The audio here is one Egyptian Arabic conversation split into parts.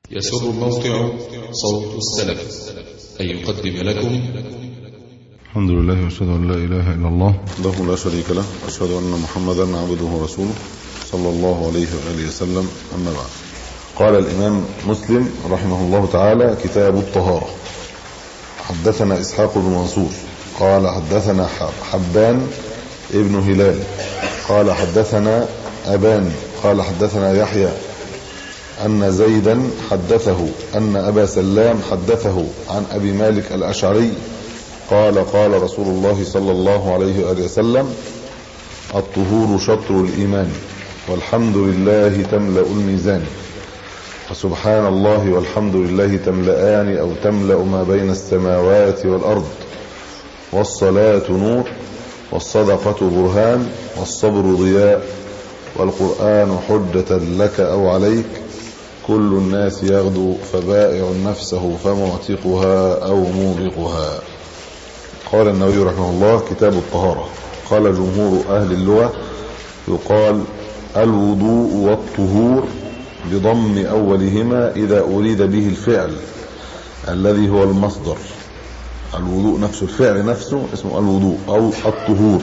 يسر موقع صوت السلف أن يقدم لكم الحمد لله واشهد ان لا اله الا الله وحده لا شريك له أشهد أن محمدا عبده ورسوله صلى الله عليه وآله وسلم أما بعد قال الإمام مسلم رحمه الله تعالى كتاب الطهارة حدثنا إسحاق بن منصور قال حدثنا حبان ابن هلال قال حدثنا أبان قال حدثنا يحيى أن زيدا حدثه أن أبا سلام حدثه عن أبي مالك الأشعري قال قال رسول الله صلى الله عليه وآله وسلم الطهور شطر الإيمان والحمد لله تملأ الميزان وسبحان الله والحمد لله تملأان أو تملأ ما بين السماوات والأرض والصلاة نور والصدقة برهان والصبر ضياء والقرآن حجة لك أو عليك كل الناس يغدو فبائع نفسه فمعتقها أو موبقها قال النووي رحمه الله كتاب الطهارة قال جمهور أهل اللغة يقال الوضوء والطهور بضم أولهما إذا أريد به الفعل الذي هو المصدر الوضوء نفسه الفعل نفسه اسمه الوضوء أو الطهور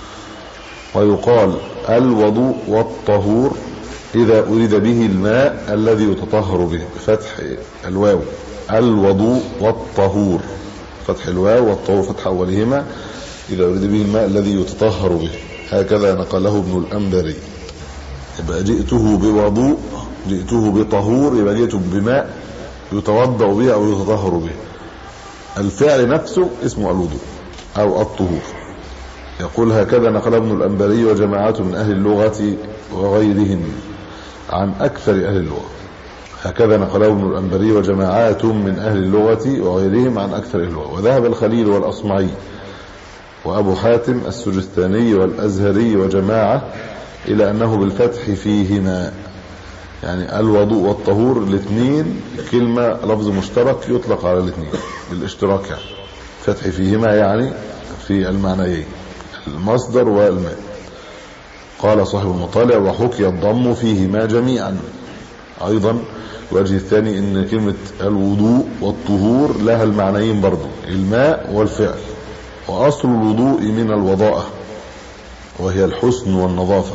ويقال الوضوء والطهور إذا أريد به الماء الذي يتطهر به بفتح الواو الوضوء والطهور فتح الواو والطهور فتح أولهما إذا أريد به الماء الذي يتطهر به هكذا نقله ابن الأنبري يبقى جئته بوضوء جئته بطهور يبقى جئته بماء يتوضأ به أو يتطهر به الفعل نفسه اسمه الوضوء أو الطهور يقول هكذا نقل ابن الأنبري وجماعات من أهل اللغة وغيرهم عن أكثر أهل اللغة هكذا نقله ابن الأنبري وجماعات من أهل اللغة وغيرهم عن أكثر أهل اللغة وذهب الخليل والأصمعي وأبو حاتم السجستاني والأزهري وجماعة إلى أنه بالفتح فيهما يعني الوضوء والطهور الاثنين كلمة لفظ مشترك يطلق على الاثنين بالاشتراك يعني فتح فيهما يعني في المعنيين المصدر والماء قال صاحب المطالع وحكي الضم فيهما جميعا ايضا الوجه الثاني ان كلمة الوضوء والطهور لها المعنيين برضو الماء والفعل واصل الوضوء من الوضاءة وهي الحسن والنظافة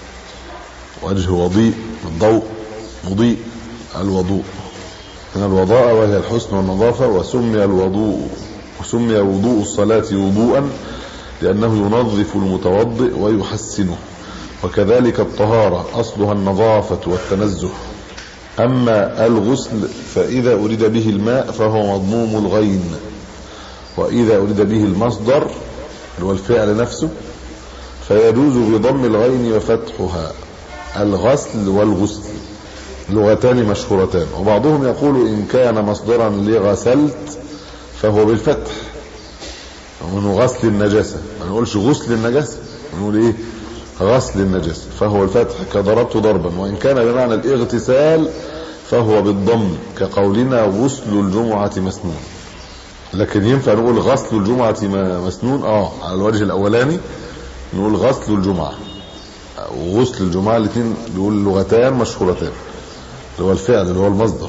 وجه وضيء الضوء مضيء الوضوء من الوضاءة وهي الحسن والنظافة وسمي الوضوء وسمي وضوء الصلاة وضوءا لأنه ينظف المتوضئ ويحسنه وكذلك الطهارة أصلها النظافة والتنزه أما الغسل فإذا أريد به الماء فهو مضموم الغين وإذا أريد به المصدر هو الفعل نفسه فيجوز بضم الغين وفتحها الغسل والغسل لغتان مشهورتان وبعضهم يقول إن كان مصدرا لغسلت فهو بالفتح ومنه غسل النجاسة ما نقولش غسل النجاسة نقول إيه غسل النجاسة فهو الفتح كضربت ضربا وإن كان بمعنى الاغتسال فهو بالضم كقولنا غسل الجمعة مسنون لكن ينفع نقول غسل الجمعة مسنون اه على الوجه الاولاني نقول غسل الجمعة وغسل الجمعة الاثنين بيقول لغتان مشهورتان اللي هو الفعل اللي هو المصدر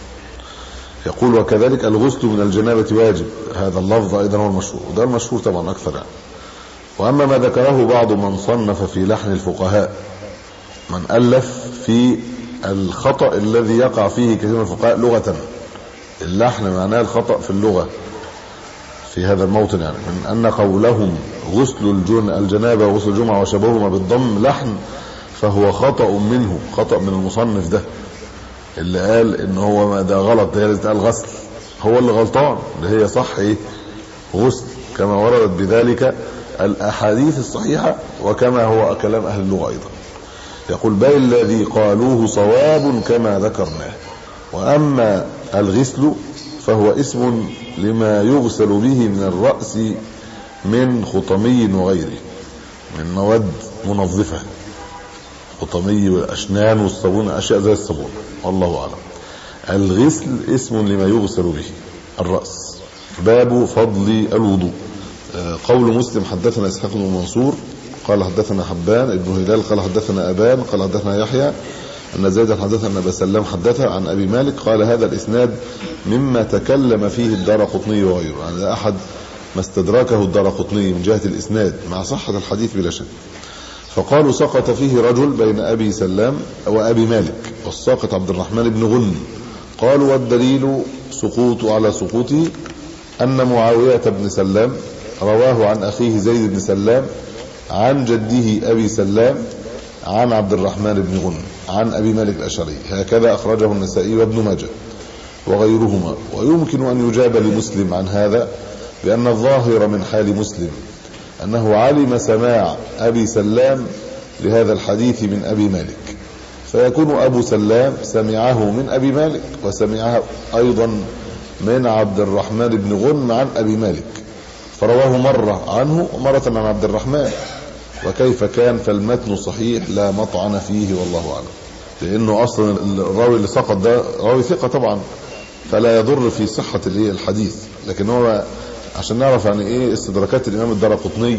يقول وكذلك الغسل من الجنابة واجب هذا اللفظ ايضا هو المشهور وده المشهور طبعا اكثر يعني واما ما ذكره بعض من صنف في لحن الفقهاء من الف في الخطأ الذي يقع فيه كثير من الفقهاء لغة اللحن معناه الخطأ في اللغة في هذا الموطن يعني من أن قولهم غسل الجن الجنابة وغسل الجمعة وشبههما بالضم لحن فهو خطأ منه خطأ من المصنف ده اللي قال ان هو ما ده غلط ده اللي قال غسل هو اللي غلطان اللي هي صح ايه غسل كما وردت بذلك الاحاديث الصحيحة وكما هو كلام اهل اللغة ايضا يقول بل الذي قالوه صواب كما ذكرناه واما الغسل فهو اسم لما يغسل به من الرأس من خطمي وغيره من مواد منظفة خطمي والأشنان والصابون أشياء زي الصابون والله أعلم الغسل اسم لما يغسل به الرأس باب فضل الوضوء قول مسلم حدثنا إسحاق بن منصور قال حدثنا حبان ابن هلال قال حدثنا أبان قال حدثنا يحيى أن زيدا حدث أن أبا سلام حدث عن أبي مالك قال هذا الإسناد مما تكلم فيه الدار قطني وغيره يعني ده أحد ما استدركه الدار قطني من جهة الإسناد مع صحة الحديث بلا شك فقالوا سقط فيه رجل بين أبي سلام وأبي مالك والساقط عبد الرحمن بن غنم قالوا والدليل سقوط على سقوطه أن معاوية بن سلام رواه عن أخيه زيد بن سلام عن جده أبي سلام عن عبد الرحمن بن غنم عن أبي مالك الأشعري هكذا أخرجه النسائي وابن ماجه وغيرهما ويمكن أن يجاب لمسلم عن هذا لأن الظاهر من حال مسلم أنه علم سماع أبي سلام لهذا الحديث من أبي مالك فيكون أبو سلام سمعه من أبي مالك وسمعه أيضا من عبد الرحمن بن غنم عن أبي مالك فرواه مرة عنه ومرة عن عبد الرحمن وكيف كان فالمتن صحيح لا مطعن فيه والله أعلم لأنه أصلا الراوي اللي سقط ده راوي ثقة طبعا فلا يضر في صحة الحديث لكن هو عشان نعرف يعني ايه استدراكات الامام الدرقطني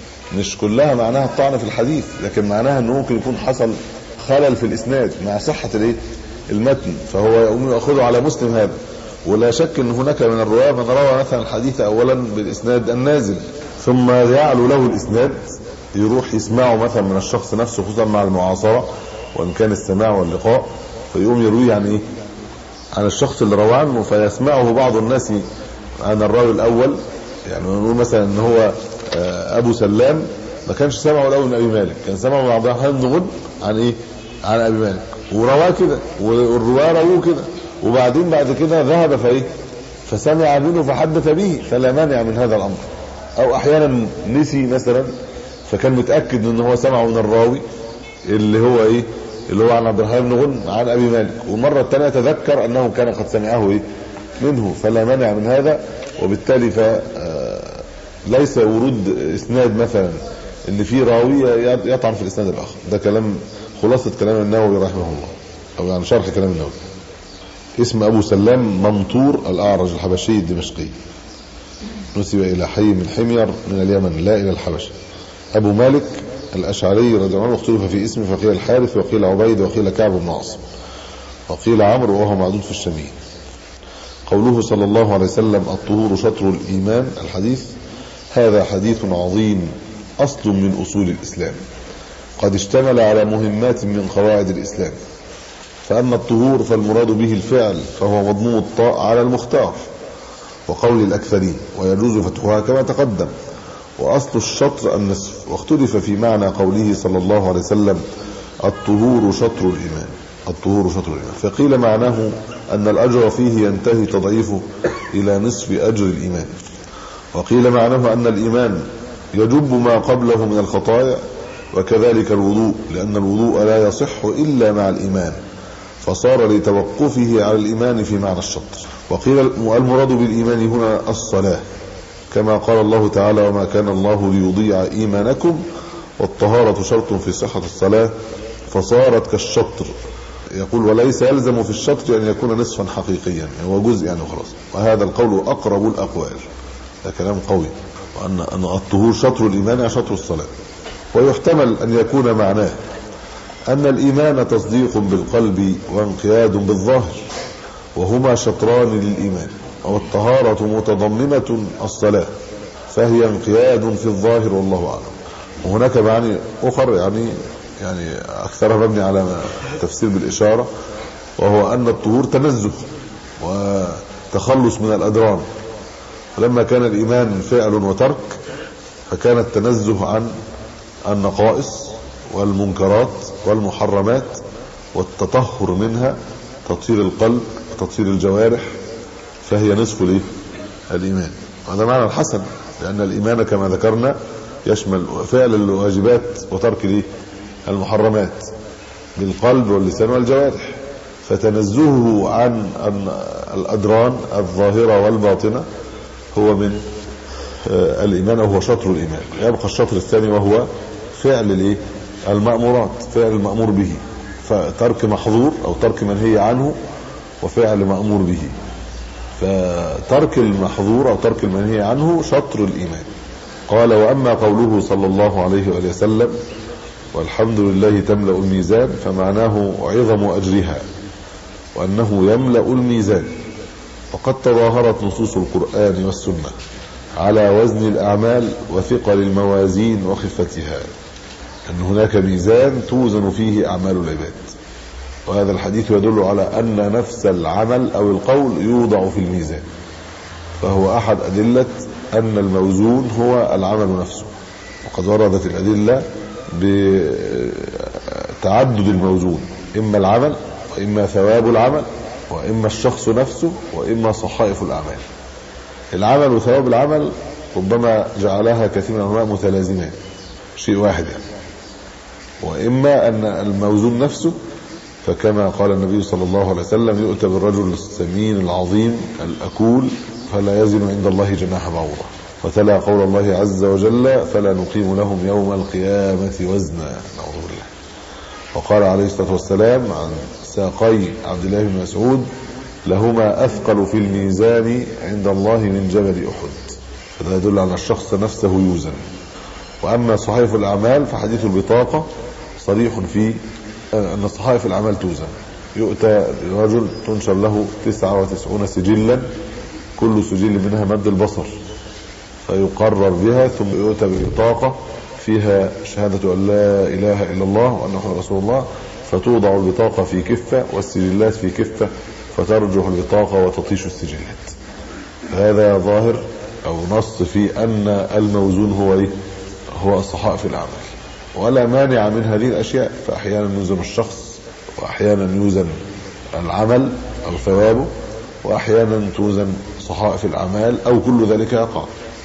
مش كلها معناها الطعن في الحديث لكن معناها انه ممكن يكون حصل خلل في الاسناد مع صحة الايه المتن فهو يقوم ياخذه على مسلم هذا ولا شك ان هناك من الرواه من روى مثلا الحديث اولا بالاسناد النازل ثم يعلو له الاسناد يروح يسمعه مثلا من الشخص نفسه خصوصا مع المعاصره وان كان السماع واللقاء فيقوم يرويه عن ايه عن الشخص اللي روى عنه فيسمعه بعض الناس عن الراوي الاول يعني نقول مثلا ان هو ابو سلام ما كانش سمعه الاول من ابي مالك كان سمعه من عبد الرحمن بن غد عن ايه عن ابي مالك ورواه كده والرواه رووه كده وبعدين بعد كده ذهب فايه فسمع منه فحدث به فلا مانع من هذا الامر او احيانا نسي مثلا فكان متاكد ان هو سمعه من الراوي اللي هو ايه اللي هو عن عبد الرحمن بن غن عن ابي مالك والمره الثانيه تذكر انه كان قد سمعه ايه منه فلا مانع من هذا وبالتالي ف ليس ورود اسناد مثلا اللي فيه راوي يطعن في الاسناد الاخر ده كلام خلاصه كلام النووي رحمه الله او يعني شرح كلام النووي اسم ابو سلام ممطور الاعرج الحبشي الدمشقي نسب الى حي من حمير من اليمن لا الى الحبشه ابو مالك الاشعري رضي الله عنه اختلف في اسمه فقيل الحارث وقيل عبيد وقيل كعب بن عاصم وقيل عمرو وهو معدود في الشاميين قوله صلى الله عليه وسلم الطهور شطر الإيمان الحديث هذا حديث عظيم أصل من أصول الإسلام قد اشتمل على مهمات من قواعد الإسلام فأما الطهور فالمراد به الفعل فهو مضمون الطاء على المختار وقول الأكثرين ويجوز فتحها كما تقدم وأصل الشطر النصف واختلف في معنى قوله صلى الله عليه وسلم الطهور شطر الإيمان الطهور شطر الإيمان فقيل معناه أن الأجر فيه ينتهي تضعيفه إلى نصف أجر الإيمان وقيل معناه أن الإيمان يجب ما قبله من الخطايا وكذلك الوضوء لأن الوضوء لا يصح إلا مع الإيمان فصار لتوقفه على الإيمان في معنى الشطر وقيل المراد بالإيمان هنا الصلاة كما قال الله تعالى وما كان الله ليضيع إيمانكم والطهارة شرط في صحة الصلاة فصارت كالشطر يقول وليس يلزم في الشطر أن يكون نصفا حقيقيا يعني هو جزء يعني وخلاص وهذا القول أقرب الأقوال ده كلام قوي وأن أن الطهور شطر الإيمان يعني شطر الصلاة ويحتمل أن يكون معناه أن الإيمان تصديق بالقلب وانقياد بالظاهر وهما شطران للإيمان والطهارة متضمنة الصلاة فهي انقياد في الظاهر والله أعلم وهناك معاني أخر يعني يعني أكثرها مبني على تفسير بالإشارة وهو أن الطهور تنزه وتخلص من الأدران ولما كان الإيمان فعل وترك فكان التنزه عن النقائص والمنكرات والمحرمات والتطهر منها تطهير القلب وتطهير الجوارح فهي نصف الايه الايمان وهذا معنى الحسن لان الايمان كما ذكرنا يشمل فعل الواجبات وترك الايه المحرمات بالقلب واللسان والجوارح فتنزهه عن الادران الظاهره والباطنه هو من الايمان وهو شطر الايمان يبقى الشطر الثاني وهو فعل الايه المأمورات فعل المأمور به فترك محظور او ترك منهي عنه وفعل مأمور به فترك المحظور او ترك المنهي عنه شطر الايمان قال واما قوله صلى الله عليه واله وسلم والحمد لله تملأ الميزان فمعناه عظم أجرها وأنه يملأ الميزان وقد تظاهرت نصوص القرآن والسنة على وزن الأعمال وثقل الموازين وخفتها أن هناك ميزان توزن فيه أعمال العباد وهذا الحديث يدل على أن نفس العمل أو القول يوضع في الميزان فهو أحد أدلة أن الموزون هو العمل نفسه وقد وردت الأدلة بتعدد الموزون إما العمل وإما ثواب العمل وإما الشخص نفسه وإما صحائف الأعمال العمل وثواب العمل ربما جعلها كثير من العلماء متلازمان شيء واحد يعني وإما أن الموزون نفسه فكما قال النبي صلى الله عليه وسلم يؤتى بالرجل السمين العظيم الأكول فلا يزن عند الله جناح بعوضة وتلا قول الله عز وجل فلا نقيم لهم يوم القيامة وزنا نعوذ بالله وقال عليه الصلاة والسلام عن ساقي عبد الله بن مسعود لهما أثقل في الميزان عند الله من جبل أحد فده يدل على الشخص نفسه يوزن وأما صحيف الأعمال فحديث البطاقة صريح في أن صحائف الأعمال توزن يؤتى رجل تنشر له 99 سجلا كل سجل منها مد البصر فيقرر بها ثم يؤتى ببطاقة فيها شهادة أن لا إله إلا الله وأن محمد رسول الله فتوضع البطاقة في كفة والسجلات في كفة فترجح البطاقة وتطيش السجلات هذا ظاهر أو نص في أن الموزون هو إيه؟ هو الصحائف الأعمال ولا مانع من هذه الأشياء فأحيانا يوزن الشخص وأحيانا يوزن العمل أو ثوابه وأحيانا توزن صحائف الأعمال أو كل ذلك يقع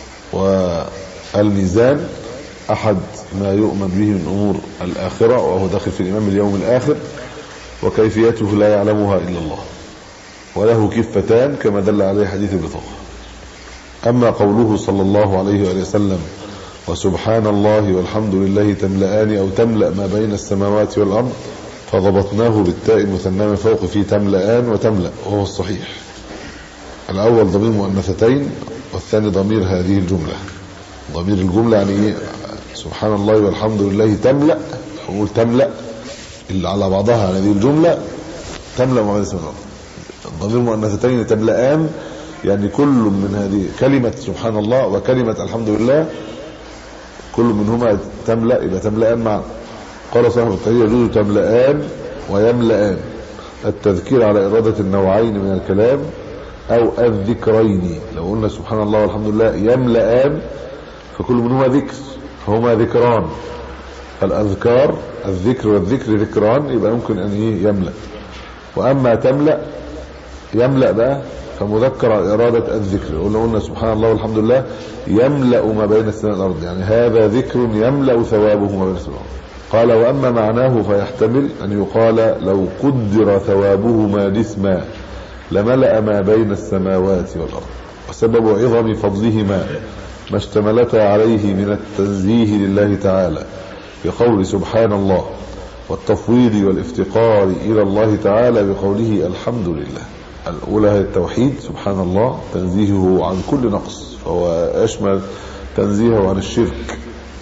والميزان أحد ما يؤمن به من أمور الآخرة وهو داخل في الإمام اليوم الآخر وكيفيته لا يعلمها إلا الله وله كفتان كما دل عليه حديث البطاقة أما قوله صلى الله عليه وآله وسلم وسبحان الله والحمد لله تملأان أو تملأ ما بين السماوات والأرض فضبطناه بالتاء المثنى من فوق في تملأان وتملأ وهو الصحيح الأول ضمير مؤنثتين والثاني ضمير هذه الجملة ضمير الجملة يعني إيه سبحان الله والحمد لله تملأ أقول تملأ اللي على بعضها هذه الجملة تملأ ما بين السماوات ضمير مؤنثتين تملأان يعني كل من هذه كلمة سبحان الله وكلمة الحمد لله كل منهما تملأ يبقى تملأان معا قال صاحب التهيئ يجوز تملأان ويملأان التذكير على إرادة النوعين من الكلام أو الذكرين لو قلنا سبحان الله والحمد لله يملأان فكل منهما ذكر هما ذكران الأذكار الذكر والذكر ذكران يبقى ممكن أن إيه يملأ وأما تملأ يملأ بقى فمذكر على إرادة الذكر قلنا قلنا سبحان الله والحمد لله يملأ ما بين السماء والأرض يعني هذا ذكر يملأ ثوابه ما بين السماء قال وأما معناه فيحتمل أن يقال لو قدر ثوابهما جسما لملأ ما بين السماوات والأرض وسبب عظم فضلهما ما اشتملتا عليه من التنزيه لله تعالى بقول سبحان الله والتفويض والافتقار إلى الله تعالى بقوله الحمد لله الأولى هي التوحيد سبحان الله تنزيهه عن كل نقص فهو يشمل تنزيهه عن الشرك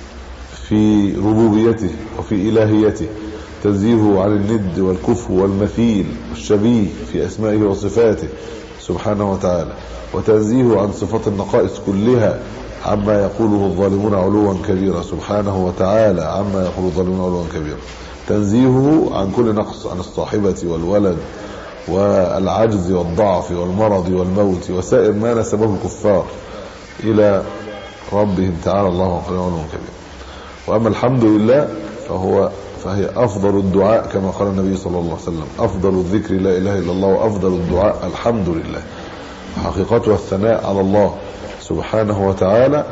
في ربوبيته وفي إلهيته تنزيهه عن الند والكفر والمثيل والشبيه في أسمائه وصفاته سبحانه وتعالى وتنزيهه عن صفات النقائص كلها عما يقوله الظالمون علوا كبيرا سبحانه وتعالى عما يقول الظالمون علوا كبيرا تنزيهه عن كل نقص عن الصاحبة والولد والعجز والضعف والمرض والموت وسائر ما نسبه الكفار إلى ربهم تعالى الله وقال علوا كبيرا وأما الحمد لله فهو فهي أفضل الدعاء كما قال النبي صلى الله عليه وسلم أفضل الذكر لا إله إلا الله وأفضل الدعاء الحمد لله حقيقتها الثناء على الله سبحانه وتعالى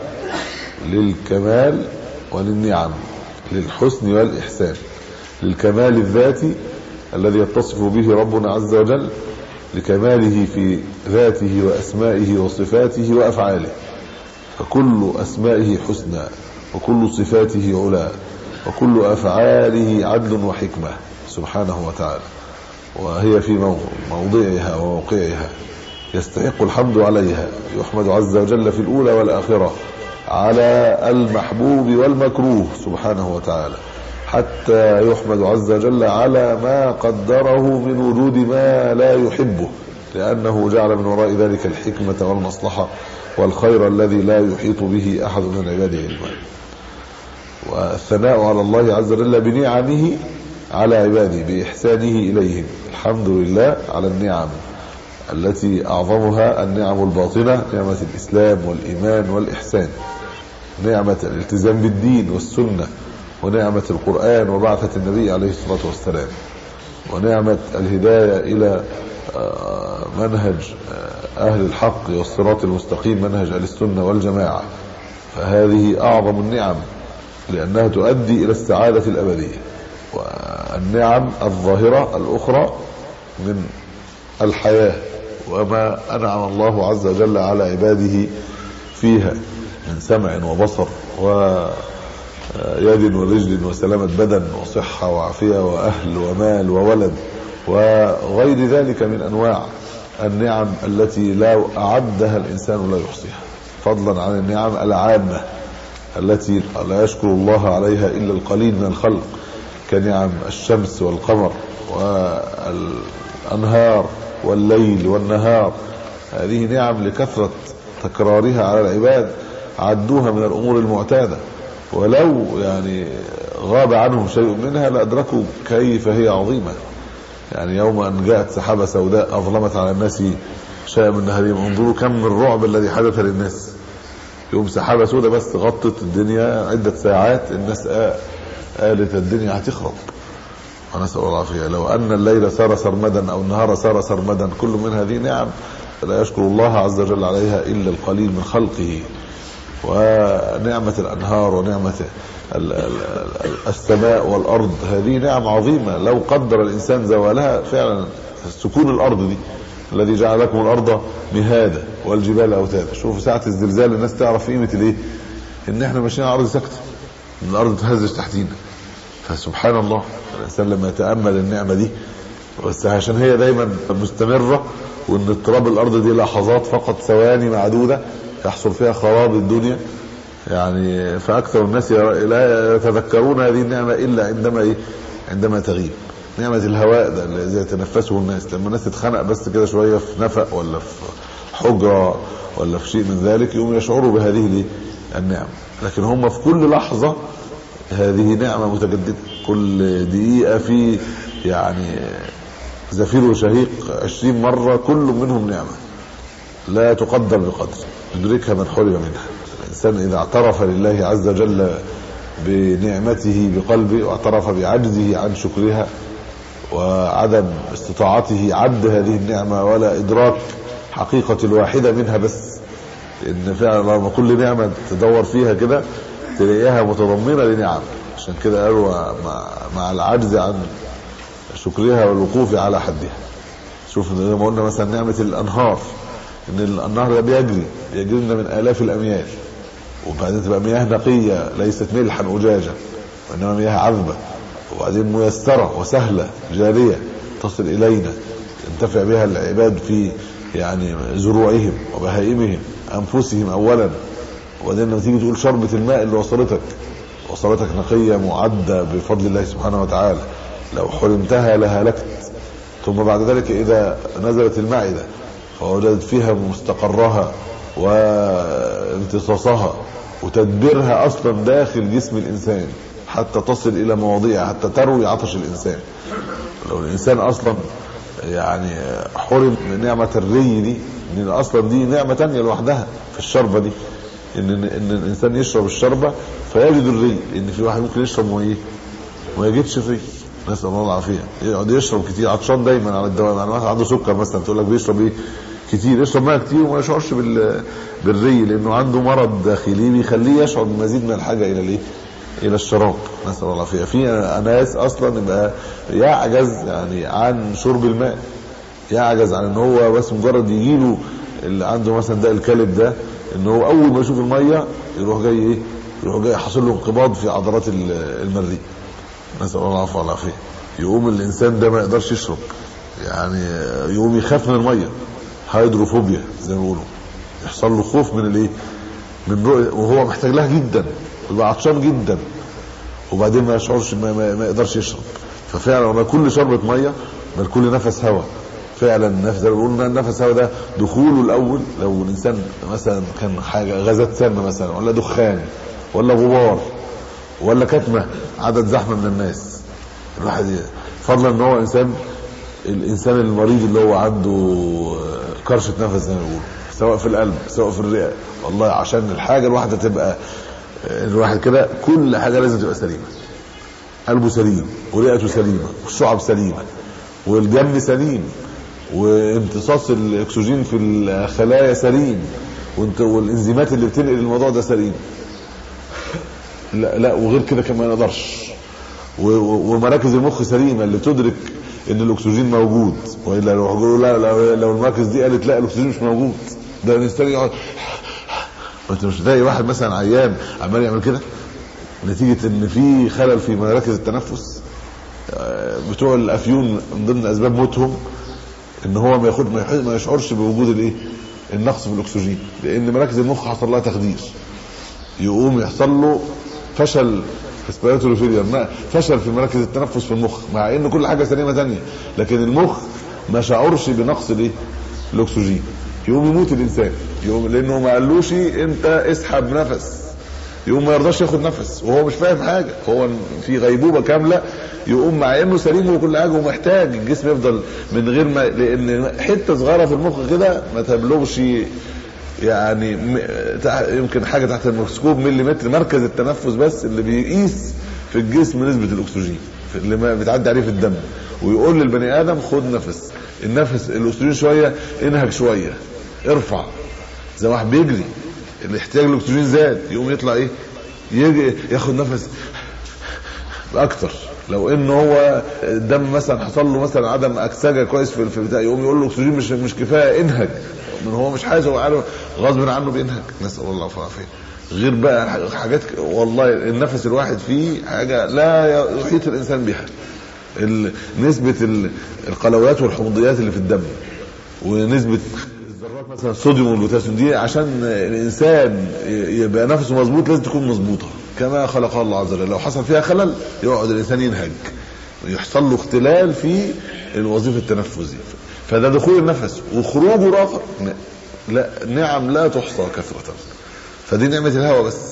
للكمال وللنعم للحسن والإحسان للكمال الذاتي الذي يتصف به ربنا عز وجل لكماله في ذاته وأسمائه وصفاته وأفعاله فكل أسمائه حسنى وكل صفاته علا وكل أفعاله عدل وحكمة سبحانه وتعالى وهي في موضعها وموقعها يستحق الحمد عليها يحمد عز وجل في الأولى والآخرة على المحبوب والمكروه سبحانه وتعالى حتى يحمد عز وجل على ما قدره من وجود ما لا يحبه لأنه جعل من وراء ذلك الحكمة والمصلحة والخير الذي لا يحيط به أحد من عباده علما والثناء على الله عز وجل بنعمه على عباده بإحسانه إليهم الحمد لله على النعم التي أعظمها النعم الباطنة نعمة الإسلام والإيمان والإحسان نعمة الالتزام بالدين والسنة ونعمة القرآن وبعثة النبي عليه الصلاة والسلام ونعمة الهداية إلى منهج أهل الحق والصراط المستقيم منهج أهل السنة والجماعة فهذه أعظم النعم لأنها تؤدي إلى السعادة الأبدية والنعم الظاهرة الأخرى من الحياة وما أنعم الله عز وجل على عباده فيها من سمع وبصر ويد ورجل وسلامة بدن وصحة وعافية وأهل ومال وولد وغير ذلك من أنواع النعم التي لا أعدها الإنسان لا يحصيها فضلا عن النعم العامة التي لا يشكر الله عليها إلا القليل من الخلق كنعم الشمس والقمر والأنهار والليل والنهار هذه نعم لكثرة تكرارها على العباد عدوها من الأمور المعتادة ولو يعني غاب عنهم شيء منها لأدركوا كيف هي عظيمة يعني يوم أن جاءت سحابة سوداء أظلمت على الناس شيئا من نهرهم انظروا كم من الرعب الذي حدث للناس يوم سحابة سوداء بس غطت الدنيا عدة ساعات الناس قالت الدنيا هتخرب ونسأل الله العافية لو أن الليل سار سرمدا أو النهار سار سرمدا كل من هذه نعم لا يشكر الله عز وجل عليها إلا القليل من خلقه ونعمة الأنهار ونعمة السماء والأرض هذه نعم عظيمة لو قدر الإنسان زوالها فعلا سكون الأرض دي الذي جعل لكم الأرض مهادا والجبال أوتادا شوفوا ساعة الزلزال الناس تعرف قيمة الإيه إن إحنا ماشيين على أرض ساكتة الأرض تهزش تحتينا فسبحان الله الإنسان لما يتأمل النعمة دي بس عشان هي دايما مستمرة وإن اضطراب الأرض دي لحظات فقط ثواني معدودة يحصل فيها خراب الدنيا يعني فأكثر الناس لا يتذكرون هذه النعمة إلا عندما إيه عندما تغيب نعمة الهواء ده الذي يتنفسه الناس لما الناس تتخنق بس كده شوية في نفق ولا في حجرة ولا في شيء من ذلك يقوم يشعروا بهذه النعمة لكن هم في كل لحظة هذه نعمة متجددة كل دقيقة في يعني زفير وشهيق عشرين مرة كل منهم نعمة لا تقدر بقدر يدركها من حرم منها الإنسان إذا اعترف لله عز وجل بنعمته بقلبه واعترف بعجزه عن شكرها وعدم استطاعته عد هذه النعمة ولا إدراك حقيقة الواحدة منها بس إن فعلا لما كل نعمة تدور فيها كده تلاقيها متضمنة لنعم عشان كده قالوا مع, مع العجز عن شكرها والوقوف على حدها شوف زي ما قلنا مثلا نعمة الأنهار إن النهر ده بيجري بيجري لنا من آلاف الأميال وبعدين تبقى مياه نقية ليست ملحا أجاجا وإنما مياه عذبة وبعدين ميسرة وسهلة جارية تصل إلينا ينتفع بها العباد في يعني زروعهم وبهائمهم أنفسهم أولا وبعدين لما تيجي تقول شربة الماء اللي وصلتك وصلتك نقية معدة بفضل الله سبحانه وتعالى لو حرمتها لهلكت ثم بعد ذلك إذا نزلت المعدة فوجدت فيها مستقرها وامتصاصها وتدبيرها اصلا داخل جسم الانسان حتى تصل الى مواضيع حتى تروي عطش الانسان لو الانسان اصلا يعني حرم من نعمة الري دي ان اصلا دي نعمة تانية لوحدها في الشربة دي ان ان الانسان يشرب الشربة فيجد الري ان في واحد ممكن يشرب وما ايه ما يجدش الري نسال الله العافيه يقعد يشرب كتير عطشان دايما على الدوام يعني واحد عنده سكر مثلا تقول لك بيشرب ايه كتير يشرب ميه كتير وما يشعرش بال بالري لانه عنده مرض داخلي بيخليه يشعر بمزيد من الحاجه الى الايه الى الشراب نسال الله العافيه في ناس اصلا يبقى يعجز يعني عن شرب الماء يعجز عن ان هو بس مجرد يجي له اللي عنده مثلا ده الكلب ده ان هو اول ما يشوف الميه يروح جاي ايه يروح جاي حاصل له انقباض في عضلات المريء نسال الله العفو والعافيه يقوم الانسان ده ما يقدرش يشرب يعني يقوم يخاف من الميه هيدروفوبيا زي ما بيقولوا يحصل له خوف من الايه من رؤية وهو محتاج لها جدا ويبقى عطشان جدا وبعدين ما يشعرش ما, ما, ما يقدرش يشرب ففعلا والله كل شربة ميه بل كل نفس هواء فعلا النفس ده بيقولوا ان النفس هواء ده دخوله الاول لو الانسان مثلا كان حاجه غازات سامه مثلا ولا دخان ولا غبار ولا كتمه عدد زحمه من الناس الواحد ي- فضلا ان هو انسان الانسان المريض اللي هو عنده كرشه نفس زي ما بيقولوا سواء في القلب سواء في الرئه والله عشان الحاجه الواحده تبقى الواحد كده كل حاجه لازم تبقى سليمه قلبه سليم ورئته سليمه والشعب سليمه والجن سليم وامتصاص الاكسجين في الخلايا سليم وانت والانزيمات اللي بتنقل الموضوع ده سليم لا لا وغير كده كمان ما نقدرش و- و- ومراكز المخ سليمه اللي تدرك ان الاكسجين موجود والا لو هيقولوا لا لو, لو المراكز دي قالت لا الاكسجين مش موجود ده الانسان يقعد ما انت مش تلاقي واحد مثلا عيان عمال يعمل كده نتيجه ان في خلل في مراكز التنفس آه، بتوع الافيون من ضمن اسباب موتهم ان هو ما ياخد ما يح- ما يشعرش بوجود الايه النقص في الاكسجين لان مراكز المخ حصل لها تخدير يقوم يحصل له فشل ريسبيراتوري فيلير فشل في مراكز التنفس في المخ مع ان كل حاجه سليمه تانية لكن المخ ما شعرش بنقص الايه الاكسجين يقوم يموت الانسان يقوم لانه ما قالوش انت اسحب نفس يقوم ما يرضاش ياخد نفس وهو مش فاهم حاجه هو في غيبوبه كامله يقوم مع انه سليم وكل حاجه ومحتاج الجسم يفضل من غير ما لان حته صغيره في المخ كده ما تبلغش يعني م- تع- يمكن حاجه تحت الميكروسكوب مليمتر مركز التنفس بس اللي بيقيس في الجسم نسبه الاكسجين في- اللي ما بتعدي عليه في الدم ويقول للبني ادم خد نفس النفس الاكسجين شويه انهك شويه ارفع زي واحد بيجري الاحتياج للاكسجين زاد يقوم يطلع ايه يجي ياخد نفس اكتر لو ان هو الدم مثلا حصل له مثلا عدم اكسجه كويس في في بتاع يقوم يقول له الاكسجين مش مش كفايه انهج من هو مش عايز هو عارف غصب عنه بينهج نسال الله العافيه والعافيه غير بقى حاجات ك- والله النفس الواحد فيه حاجه لا يحيط الانسان بها ال- نسبه ال- القلويات والحمضيات اللي في الدم ونسبه الذرات مثلا الصوديوم والبوتاسيوم دي عشان الانسان ي- يبقى نفسه مظبوط لازم تكون مظبوطه كما خلقها الله عز وجل لو حصل فيها خلل يقعد الانسان ينهج ويحصل له اختلال في الوظيفه التنفسيه فده دخول النفس وخروجه راخر لا نعم لا تحصى كثره فدي نعمه الهوى بس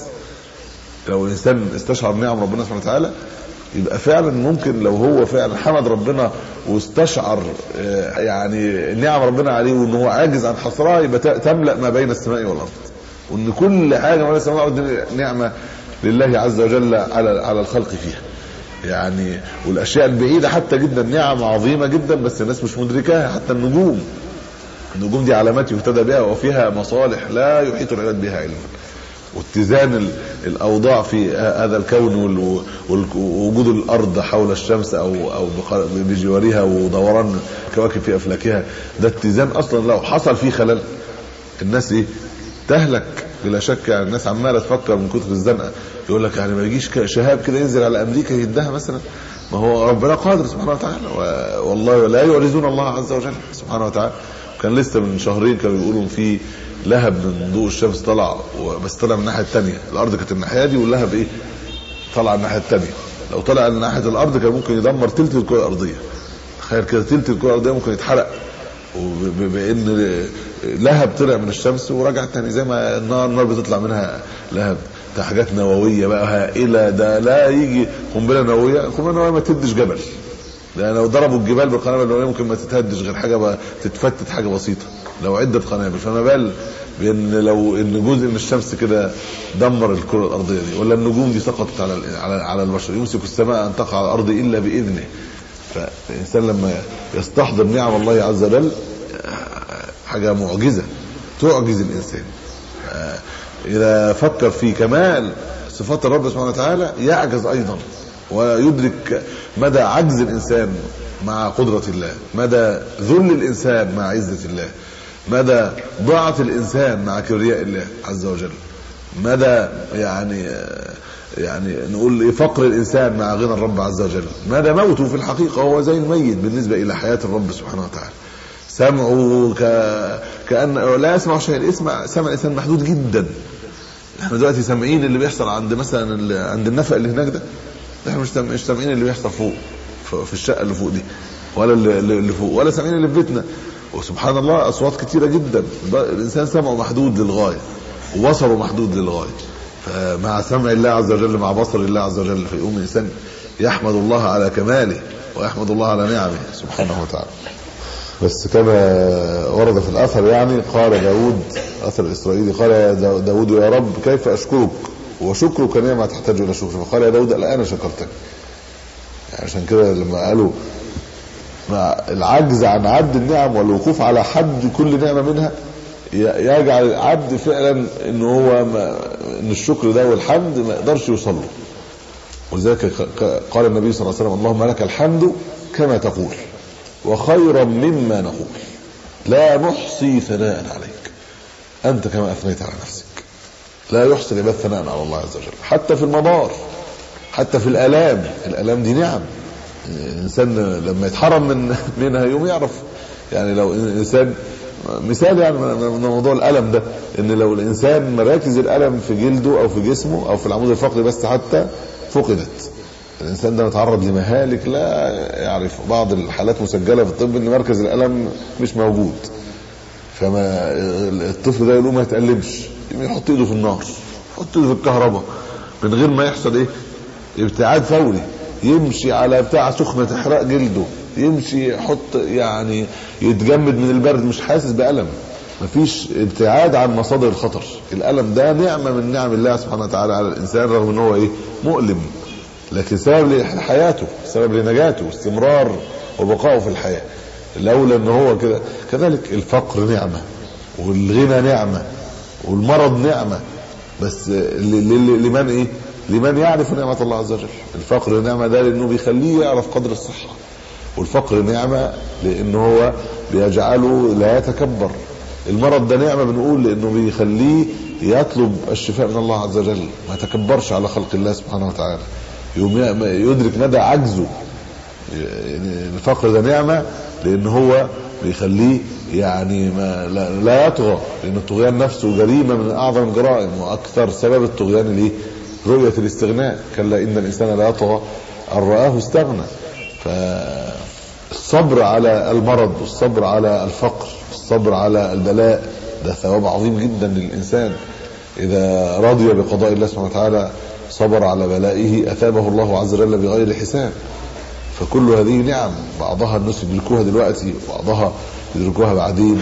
لو الانسان استشعر نعم ربنا سبحانه وتعالى يبقى فعلا ممكن لو هو فعلا حمد ربنا واستشعر آه، يعني نعم ربنا عليه وان هو عاجز عن حصرها يبقى ت- تملا ما بين السماء والارض وان كل حاجه ما بين السماء والارض دي نعمه لله عز وجل على على الخلق فيها يعني والاشياء البعيده حتى جدا نعم عظيمه جدا بس الناس مش مدركاها حتى النجوم النجوم دي علامات يهتدى بها وفيها مصالح لا يحيط العباد بها علما واتزان ال- الاوضاع في ه- هذا الكون وال- وال- ووجود الارض حول الشمس او او بق- بجوارها ودوران الكواكب في افلاكها ده اتزان اصلا لو حصل فيه خلل الناس ايه تهلك بلا شك يعني الناس عماله تفكر من كتر الزنقه يقول لك يعني ما يجيش ك- شهاب كده ينزل على امريكا يدها مثلا ما هو ربنا قادر سبحانه وتعالى و- والله لا يعجزون الله عز وجل سبحانه وتعالى كان لسه من شهرين كانوا بيقولوا في لهب من ضوء الشمس طلع و- بس طلع من الناحيه الثانيه الارض كانت الناحيه دي واللهب ايه طلع من الناحيه الثانيه لو طلع من ناحيه الارض كان ممكن يدمر تلت الكره الارضيه تخيل كده تلت الكره الارضيه ممكن يتحرق وب- بان لهب طلع من الشمس ورجع تاني زي ما النار النار بتطلع منها لهب ده حاجات نوويه بقى هائله ده لا يجي قنبله نوويه القنبله النوويه ما تدش جبل ده لو ضربوا الجبال بالقنابل النوويه ممكن ما تتهدش غير حاجه بقى تتفتت حاجه بسيطه لو عده قنابل فما بال بان لو ان جزء من الشمس كده دمر الكره الارضيه دي ولا النجوم دي سقطت على على على البشر يمسك السماء ان تقع على الارض الا باذنه فالانسان لما يستحضر نعم الله عز وجل حاجه معجزه تعجز الانسان آه، اذا فكر في كمال صفات الرب سبحانه وتعالى يعجز ايضا ويدرك مدى عجز الانسان مع قدره الله مدى ذل الانسان مع عزه الله مدى ضعف الانسان مع كبرياء الله عز وجل مدى يعني آه، يعني نقول ايه فقر الانسان مع غنى الرب عز وجل مدى موته في الحقيقه هو زي الميت بالنسبه الى حياه الرب سبحانه وتعالى سمعه ك... كأن لا يسمع شيء اسمع سمع الإنسان محدود جدا احنا دلوقتي سامعين اللي بيحصل عند مثلا ال- عند النفق اللي هناك ده احنا مش مش سامعين اللي بيحصل فوق في الشقه اللي فوق دي ولا اللي اللي فوق ولا سامعين اللي في بيتنا وسبحان الله اصوات كتيره جدا الانسان سمعه محدود للغايه وبصره محدود للغايه فمع سمع الله عز وجل مع بصر الله عز وجل فيقوم الانسان يحمد الله على كماله ويحمد الله على نعمه سبحانه وتعالى بس كما ورد في الاثر يعني قال داود اثر الاسرائيلي قال يا داود يا رب كيف اشكرك وشكرك نعمه تحتاج الى شكر فقال يا داود الان شكرتك يعني عشان كده لما قالوا مع العجز عن عد النعم والوقوف على حد كل نعمه منها يجعل العبد فعلا ان هو ما ان الشكر ده والحمد ما يقدرش يوصل له ولذلك قال النبي صلى الله عليه وسلم اللهم لك الحمد كما تقول وخيرا مما نقول لا نحصي ثناء عليك انت كما اثنيت على نفسك لا يحصي العباد ثناء على الله عز وجل حتى في المضار حتى في الالام الالام دي نعم الانسان لما يتحرم من منها يوم يعرف يعني لو الانسان مثال يعني من موضوع الالم ده ان لو الانسان مراكز الالم في جلده او في جسمه او في العمود الفقري بس حتى فقدت الانسان ده متعرض لمهالك لا يعرف بعض الحالات مسجله في الطب ان مركز الالم مش موجود فما الطفل ده يقول ما يتألمش يحط ايده في النار يحط ايده في الكهرباء من غير ما يحصل ايه ابتعاد فوري يمشي على بتاع سخنه تحرق جلده يمشي يحط يعني يتجمد من البرد مش حاسس بألم مفيش ابتعاد عن مصادر الخطر الألم ده نعمة من نعم الله سبحانه وتعالى على الإنسان رغم ان هو ايه مؤلم لكن سبب لحياته سبب لنجاته استمرار وبقائه في الحياة لولا ان هو كده كذلك الفقر نعمة والغنى نعمة والمرض نعمة بس لمن ايه لمن يعرف نعمة الله عز وجل الفقر نعمة ده لانه بيخليه يعرف قدر الصحة والفقر نعمة لانه هو بيجعله لا يتكبر المرض ده نعمة بنقول لانه بيخليه يطلب الشفاء من الله عز وجل ما يتكبرش على خلق الله سبحانه وتعالى يوم يدرك مدى عجزه الفقر ده نعمة لان هو بيخليه يعني ما لا, لا يطغى لان الطغيان نفسه جريمه من اعظم الجرائم واكثر سبب الطغيان الايه رؤيه الاستغناء كلا ان الانسان لا يطغى ان راه استغنى فالصبر على المرض والصبر على الفقر الصبر على البلاء ده ثواب عظيم جدا للانسان اذا رضي بقضاء الله سبحانه وتعالى صبر على بلائه اثابه الله عز وجل بغير حساب فكل هذه نعم بعضها الناس يدركوها دلوقتي وبعضها يدركوها بعدين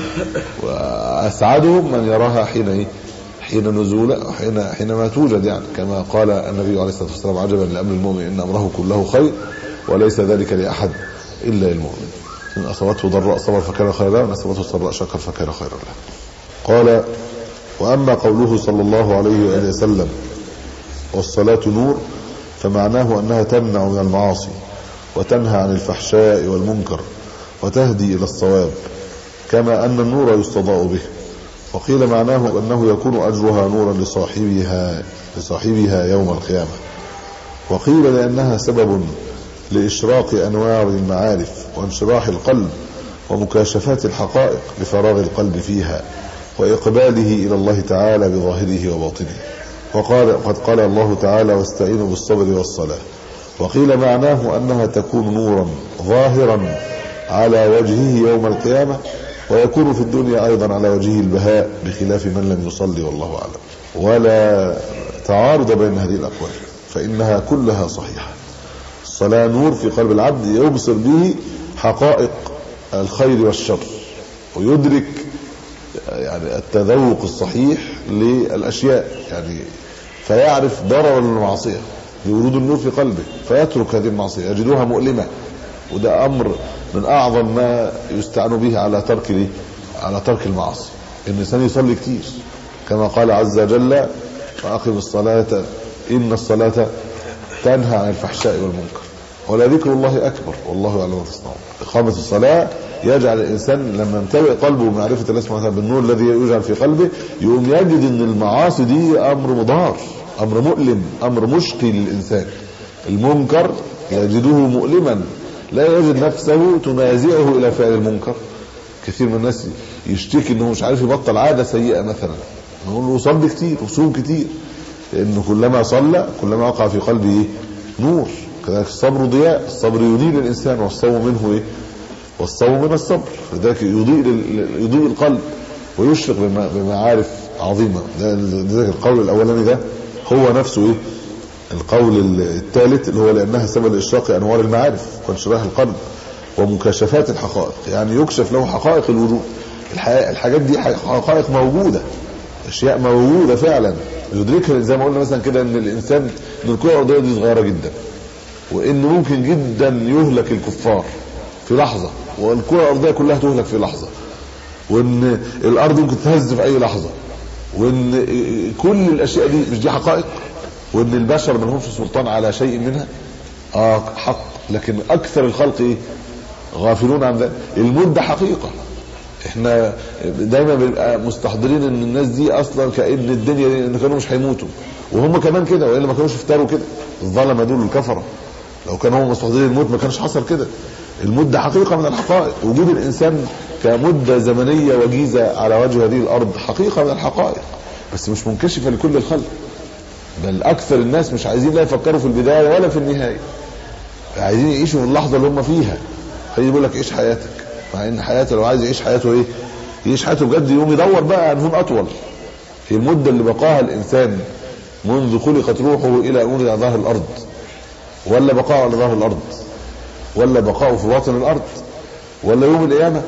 واسعدهم من يراها حين ايه حين نزول حين حينما توجد يعني كما قال النبي عليه الصلاه والسلام عجبا لامر المؤمن ان امره كله خير وليس ذلك لاحد الا للمؤمن ان اصابته ضراء صبر فكان خيرا له وان اصابته سراء شكر فكان خيرا له قال واما قوله صلى الله عليه واله وسلم والصلاه نور فمعناه انها تمنع من المعاصي وتنهى عن الفحشاء والمنكر وتهدي الى الصواب كما ان النور يستضاء به وقيل معناه انه يكون اجرها نورا لصاحبها لصاحبها يوم القيامه وقيل لانها سبب لاشراق انوار المعارف وانشراح القلب ومكاشفات الحقائق لفراغ القلب فيها واقباله الى الله تعالى بظاهره وباطنه وقال قد قال الله تعالى واستعينوا بالصبر والصلاه وقيل معناه انها تكون نورا ظاهرا على وجهه يوم القيامه ويكون في الدنيا ايضا على وجهه البهاء بخلاف من لم يصلي والله اعلم ولا تعارض بين هذه الاقوال فانها كلها صحيحه الصلاه نور في قلب العبد يبصر به حقائق الخير والشر ويدرك يعني التذوق الصحيح للاشياء يعني فيعرف ضرر المعصيه لورود النور في قلبه فيترك هذه المعصيه يجدها مؤلمه وده امر من اعظم ما يستعان به على ترك ليه؟ على ترك المعاصي ان الانسان يصلي كتير كما قال عز وجل واقم الصلاه ان الصلاه تنهى عن الفحشاء والمنكر ولذكر الله اكبر والله يعلم ما تصنعون اقامه الصلاه يجعل الانسان لما يمتلئ قلبه بمعرفه الله سبحانه وتعالى بالنور الذي يجعل في قلبه يقوم يجد ان المعاصي دي امر مضار امر مؤلم امر مشقي للانسان المنكر يجده مؤلما لا يجد نفسه تنازعه الى فعل المنكر كثير من الناس يشتكي انه مش عارف يبطل عاده سيئه مثلا نقول له صلي كتير وصوم كتير لانه كلما صلى كلما وقع في قلبه نور كذلك الصبر ضياء الصبر يضيء الانسان والصوم منه ايه والصوم من الصبر فذلك يضيء لل- يضيء القلب ويشرق بما- بمعارف عظيمه ده ذلك القول الاولاني ده هو نفسه ايه القول الثالث اللي هو لانها سبب اشراق انوار المعارف وانشراح القلب ومكاشفات الحقائق يعني يكشف له حقائق الوجود الح- الحاجات دي حقائق موجوده اشياء موجوده فعلا يدركها زي ما قلنا مثلا كده ان الانسان ان الكره الارضيه دي صغيره جدا وان ممكن جدا يهلك الكفار في لحظه والكره الارضيه كلها تهلك في لحظه وان الارض ممكن تهز في اي لحظه وان كل الاشياء دي مش دي حقائق وان البشر ما لهمش سلطان على شيء منها اه حق لكن اكثر الخلق ايه غافلون عن ذلك المده حقيقه احنا دايما بنبقى مستحضرين ان الناس دي اصلا كان الدنيا دي ان كانوا مش هيموتوا وهم كمان كده والا ما كانوش افتروا كده الظلمه دول الكفره لو كانوا هم مستحضرين الموت ما كانش حصل كده المده حقيقه من الحقائق وجود الانسان كمده زمنيه وجيزه على وجه هذه الارض حقيقه من الحقائق بس مش منكشفه لكل الخلق بل اكثر الناس مش عايزين لا يفكروا في البدايه ولا في النهايه عايزين يعيشوا في اللحظه اللي هم فيها هيجي يقول لك عيش حياتك مع ان حياته لو عايز يعيش حياته ايه يعيش حياته بجد يقوم يدور بقى عن هون اطول في المده اللي بقاها الانسان منذ خلقت روحه الى ان ولد على ظهر الارض ولا بقاءه على ظهر الارض ولا بقاؤه في باطن الارض ولا يوم القيامه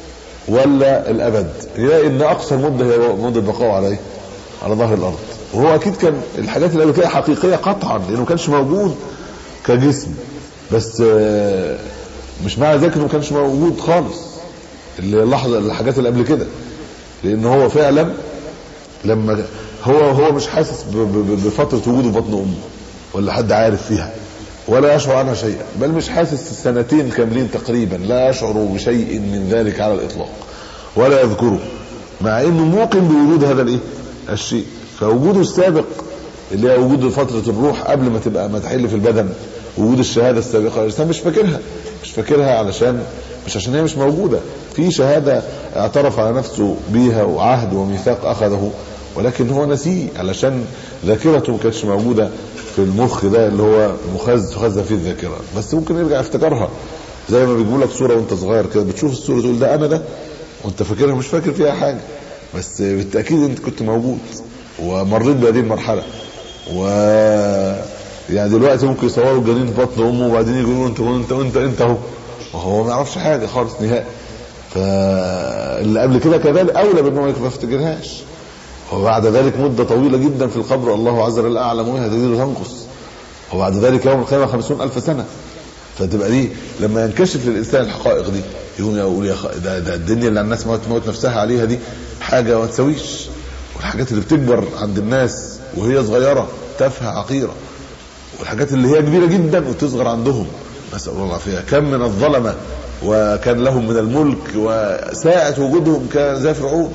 ولا الابد يلاقي ان اقصر مده هي مده بقائه على ايه على ظهر الارض وهو اكيد كان الحاجات اللي قبل كده حقيقيه قطعا لانه ما كانش موجود كجسم بس آه، مش معنى ذلك انه ما كانش موجود خالص اللي اللحظه الحاجات اللي قبل كده لان هو فعلا لما هو هو مش حاسس ب- ب- بفتره وجوده في بطن امه ولا حد عارف فيها ولا يشعر عنها شيئا بل مش حاسس سنتين كاملين تقريبا لا يشعر بشيء من ذلك على الاطلاق ولا يذكره مع انه موقن بوجود هذا الايه الشيء فوجوده السابق اللي هي وجود فتره الروح قبل ما تبقى ما تحل في البدن وجود الشهاده السابقه الانسان مش فاكرها مش فاكرها علشان مش عشان هي مش موجوده في شهاده اعترف على نفسه بيها وعهد وميثاق اخذه ولكن هو نسيه علشان ذاكرته ما كانتش موجوده في المخ ده اللي هو مخزن تخزن فيه الذاكره بس ممكن يرجع يفتكرها زي ما بيجيبوا لك صوره وانت صغير كده بتشوف الصوره تقول ده انا ده وانت فاكرها مش فاكر فيها حاجه بس بالتاكيد انت كنت موجود ومريت بهذه المرحله و يعني دلوقتي ممكن يصوروا الجنين في بطن امه وبعدين يقولوا انت وانت وانت انت اهو وهو ما يعرفش حاجه خالص نهائي فاللي قبل كده كذلك اولى بان هو ما يفتكرهاش وبعد ذلك مده طويله جدا في القبر الله عز وجل اعلم وهي تزيد وتنقص وبعد ذلك يوم القيامه خمسون الف سنه فتبقى دي لما ينكشف للانسان الحقائق دي يقوم يقول يا خ... ده, ده الدنيا اللي الناس موت موت نفسها عليها دي حاجه ما تسويش والحاجات اللي بتكبر عند الناس وهي صغيره تافهه حقيره والحاجات اللي هي كبيره جدا وتصغر عندهم نسال الله العافيه كم من الظلمه وكان لهم من الملك وساعه وجودهم كان زي فرعون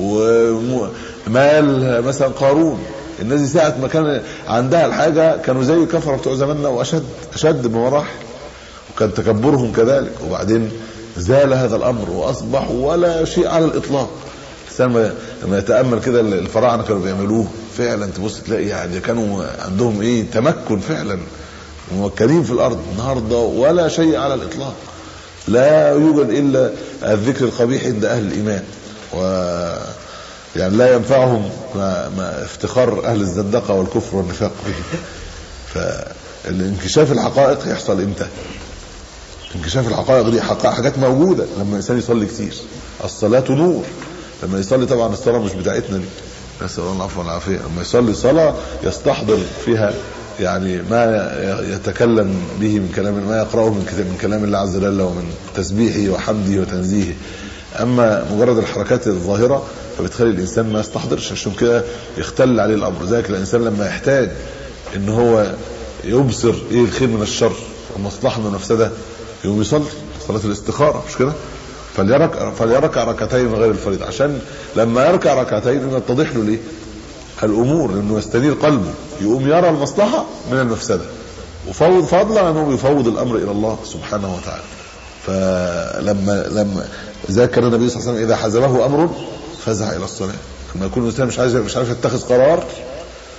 ومال مثلا قارون الناس دي ساعه ما كان عندها الحاجه كانوا زي الكفره بتوع زماننا واشد اشد بمراحل وكان تكبرهم كذلك وبعدين زال هذا الامر واصبحوا ولا شيء على الاطلاق الانسان لما يتامل كده الفراعنه كانوا بيعملوه فعلا تبص تلاقي يعني كانوا عندهم ايه تمكن فعلا موكلين في الارض النهارده ولا شيء على الاطلاق لا يوجد الا الذكر القبيح عند اهل الايمان و يعني لا ينفعهم ما, ما افتخار اهل الزندقه والكفر والنفاق به فالانكشاف الحقائق يحصل امتى انكشاف الحقائق دي حقائق حاجات موجوده لما الانسان يصلي كتير الصلاه نور لما يصلي طبعا الصلاه مش بتاعتنا دي نسال الله العفو والعافيه لما يصلي صلاه يستحضر فيها يعني ما يتكلم به من كلام ما يقراه من كتاب من كلام الله عز وجل ومن تسبيحه وحمده وتنزيهه اما مجرد الحركات الظاهره فبتخلي الانسان ما يستحضرش عشان كده يختل عليه الامر ذلك الانسان لما يحتاج ان هو يبصر ايه الخير من الشر والمصلحه من المفسده يقوم يصلي صلاه الاستخاره مش كده فليركع فليركع ركعتين من غير الفريضه عشان لما يركع ركعتين يتضح له ليه الامور انه يستنير قلبه يقوم يرى المصلحه من المفسده وفوض فضلا انه يفوض الامر الى الله سبحانه وتعالى فلما لما ذكر النبي صلى الله عليه وسلم اذا حزبه امر فزع الى الصلاه لما يكون الانسان مش عايز مش عارف يتخذ قرار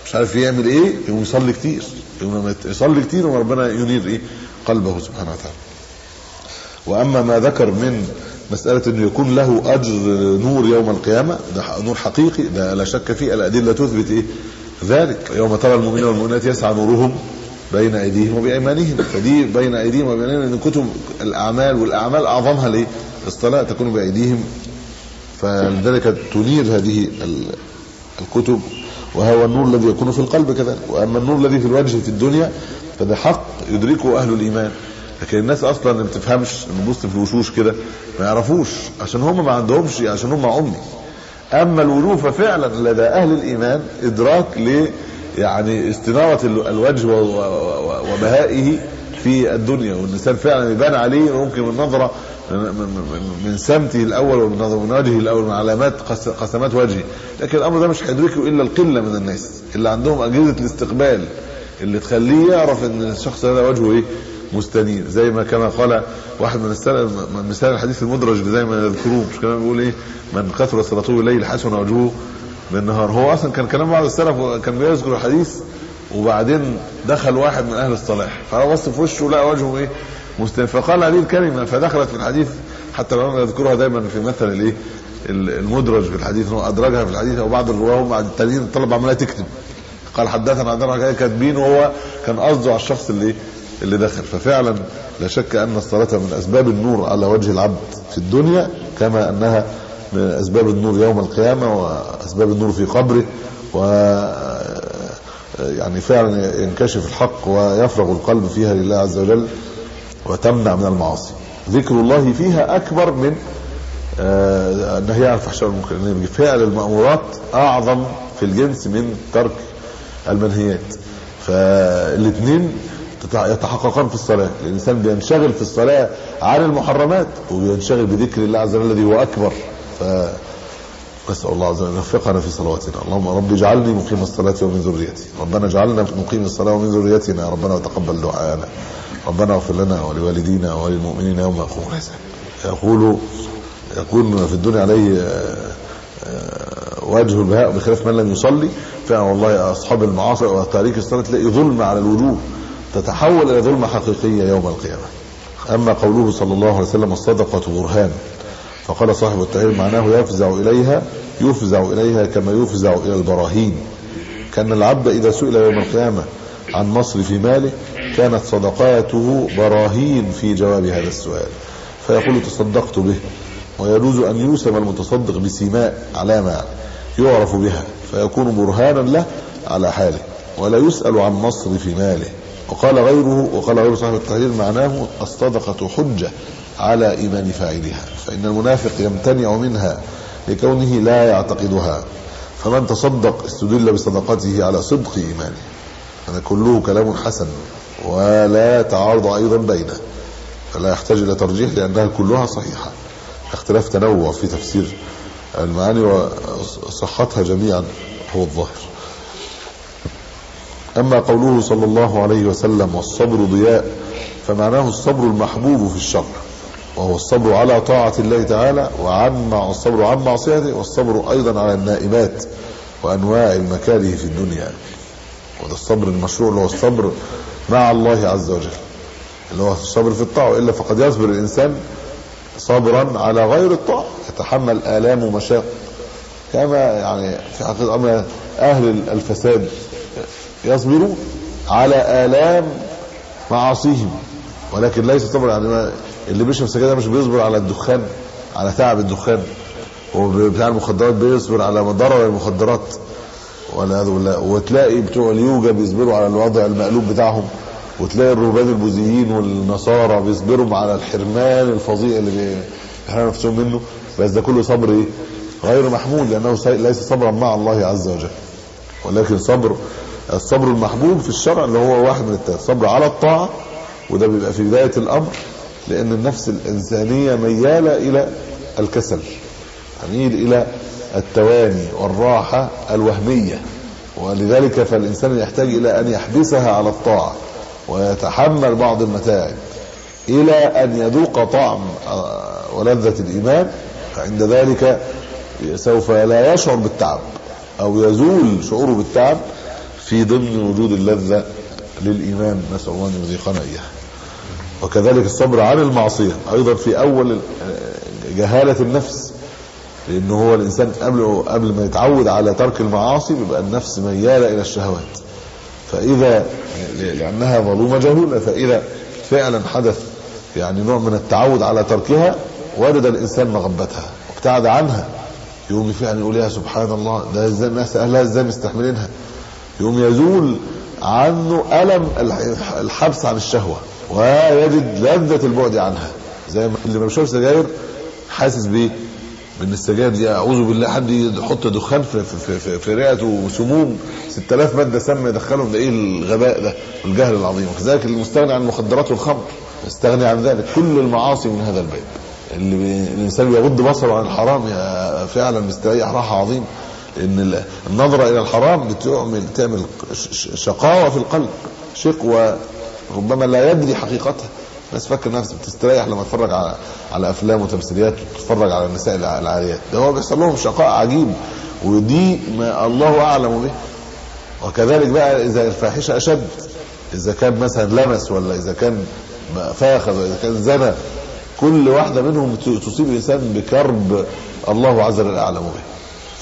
مش عارف يعمل ايه يقوم يصلي كتير يقوم لما يصلي كتير وربنا ينير ايه قلبه سبحانه وتعالى واما ما ذكر من مسألة انه يكون له اجر نور يوم القيامة ده نور حقيقي ده لا شك فيه الادلة تثبت ايه ذلك يوم ترى المؤمنين والمؤمنات يسعى نورهم بين ايديهم وبايمانهم فدي بين ايديهم وبايمانهم ان كتب الاعمال والاعمال اعظمها الايه الصلاة تكون بايديهم فلذلك تنير هذه ال- الكتب وهو النور الذي يكون في القلب كذلك واما النور الذي في الوجه في الدنيا فده حق يدركه اهل الايمان لكن الناس اصلا ما بتفهمش نبص في الوشوش كده ما يعرفوش عشان هم ما عندهمش عشان هم عمي اما الوجوه ففعلا لدى اهل الايمان ادراك ل يعني استناره ال- الوجه و- و- و- وبهائه في الدنيا والانسان فعلا يبان عليه ممكن من نظره من, من, من, من سمته الاول ومن نظره من وجهه الاول من علامات قس- قسمات وجهه لكن الامر ده مش هيدركه الا القله من الناس اللي عندهم اجهزه الاستقبال اللي تخليه يعرف ان الشخص هذا وجهه ايه مستنير زي ما كما قال واحد من السلف من مثال الحديث المدرج زي ما يذكروه مش كمان بيقول ايه من كثر صلاته بالليل حسن وجهه بالنهار هو اصلا كان كلام بعض السلف كان بيذكر الحديث وبعدين دخل واحد من اهل الصلاح فبص في وشه لقى وجهه ايه مستنير فقال هذه الكلمه فدخلت في الحديث حتى لو يذكرها دايما في مثل الايه المدرج في الحديث انه ادرجها في الحديث او بعض الرواه بعد التانيين الطلبه عماله تكتب قال حدثنا عن درجه كاتبين وهو كان قصده على الشخص اللي اللي دخل ففعلا لا شك ان الصلاه من اسباب النور على وجه العبد في الدنيا كما انها من اسباب النور يوم القيامه واسباب النور في قبره و يعني فعلا ينكشف الحق ويفرغ القلب فيها لله عز وجل وتمنع من المعاصي ذكر الله فيها اكبر من آه، النهي عن الفحشاء والمنكر لأن فعل المأمورات اعظم في الجنس من ترك المنهيات فالاثنين يتحققان في الصلاة الإنسان بينشغل في الصلاة عن المحرمات وبينشغل بذكر الله عز وجل الذي هو أكبر ف نسأل الله عز وجل أن يوفقنا في صلواتنا اللهم رب اجعلني مقيم الصلاة ومن ذريتي ربنا اجعلنا مقيم الصلاة ومن ذريتنا يا ربنا وتقبل دعاءنا ربنا اغفر لنا ولوالدينا وللمؤمنين يوم يقوم الحساب يقول يكون في الدنيا عليه آه، آه، وجه البهاء بخلاف من لم يصلي فعلا والله اصحاب المعاصي وتاريك الصلاه تلاقي ظلم على الوجوه تتحول الى ظلمه حقيقيه يوم القيامه اما قوله صلى الله عليه وسلم الصدقه برهان فقال صاحب التعليم معناه يفزع اليها يفزع اليها كما يفزع الى البراهين كان العبد اذا سئل يوم القيامه عن مصرف ماله كانت صدقاته براهين في جواب هذا السؤال فيقول تصدقت به ويجوز أن يوسم المتصدق بسيماء علامة يعرف بها فيكون برهانا له على حاله ولا يسأل عن مصرف ماله وقال غيره وقال غير صاحب التحرير معناه الصدقة حجة على إيمان فاعلها فإن المنافق يمتنع منها لكونه لا يعتقدها فمن تصدق استدل بصدقته على صدق إيمانه هذا كله كلام حسن ولا تعارض أيضا بينه فلا يحتاج إلى ترجيح لأنها كلها صحيحة اختلاف تنوع في تفسير المعاني وصحتها جميعا هو الظاهر أما قوله صلى الله عليه وسلم والصبر ضياء فمعناه الصبر المحبوب في الشرع وهو الصبر على طاعة الله تعالى وعن مع الصبر عن معصيته والصبر أيضا على النائبات وأنواع المكاره في الدنيا وده الصبر المشروع اللي هو الصبر مع الله عز وجل اللي هو الصبر في الطاعة إلا فقد يصبر الإنسان صبرا على غير الطاعة يتحمل آلام ومشاق كما يعني في حقيقة أمر أهل الفساد يصبرون على آلام معاصيهم ولكن ليس صبر يعني ما اللي بيشرب سجاده مش بيصبر على الدخان على تعب الدخان وبتاع المخدرات بيصبر على ضرر المخدرات والعياذ بالله وتلاقي بتوع اليوجا بيصبروا على الوضع المقلوب بتاعهم وتلاقي الرهبان البوذيين والنصارى بيصبروا على الحرمان الفظيع اللي بيحرموا نفسهم منه بس ده كله صبر ايه غير محمود لانه ليس صبرا مع الله عز وجل ولكن صبر الصبر المحبوب في الشرع اللي هو واحد من الثلاث صبر على الطاعه وده بيبقى في بدايه الامر لان النفس الانسانيه مياله الى الكسل تميل الى التواني والراحه الوهميه ولذلك فالانسان يحتاج الى ان يحبسها على الطاعه ويتحمل بعض المتاعب الى ان يذوق طعم ولذة الايمان فعند ذلك سوف لا يشعر بالتعب او يزول شعوره بالتعب في ضمن وجود اللذة للإيمان نسأل الله أن يذيقنا إياها وكذلك الصبر عن المعصية أيضا في أول جهالة النفس لأنه هو الإنسان قبل قبل ما يتعود على ترك المعاصي بيبقى النفس ميالة إلى الشهوات فإذا لأنها ظلومة جهولة فإذا فعلا حدث يعني نوع من التعود على تركها وجد الإنسان مغبتها وابتعد عنها يقوم فعلا يقول يا سبحان الله ده ازاي الناس أهلها ازاي مستحملينها يقوم يزول عنه ألم الحبس عن الشهوة ويجد لذة البعد عنها زي ما اللي ما بيشرب سجاير حاسس بايه من السجاير دي اعوذ بالله حد يحط دخان في في في, في رئته وسموم 6000 ماده سامه يدخلهم ده ايه الغباء ده والجهل العظيم وكذلك المستغني عن المخدرات والخمر يستغني عن ذلك كل المعاصي من هذا الباب اللي بي... الانسان بيغض بصره عن الحرام يا فعلا مستريح راحه عظيم ان النظره الى الحرام بتعمل تعمل شقاوه في القلب شقوه ربما لا يدري حقيقتها الناس فاكر نفسه بتستريح لما تتفرج على على افلام وتمثيليات وتتفرج على النساء العاريات ده هو بيحصل لهم شقاء عجيب ودي ما الله اعلم به وكذلك بقى اذا الفاحشه اشد اذا كان مثلا لمس ولا اذا كان فاخذ ولا اذا كان زنى كل واحده منهم تصيب الانسان بكرب الله عز وجل اعلم به ف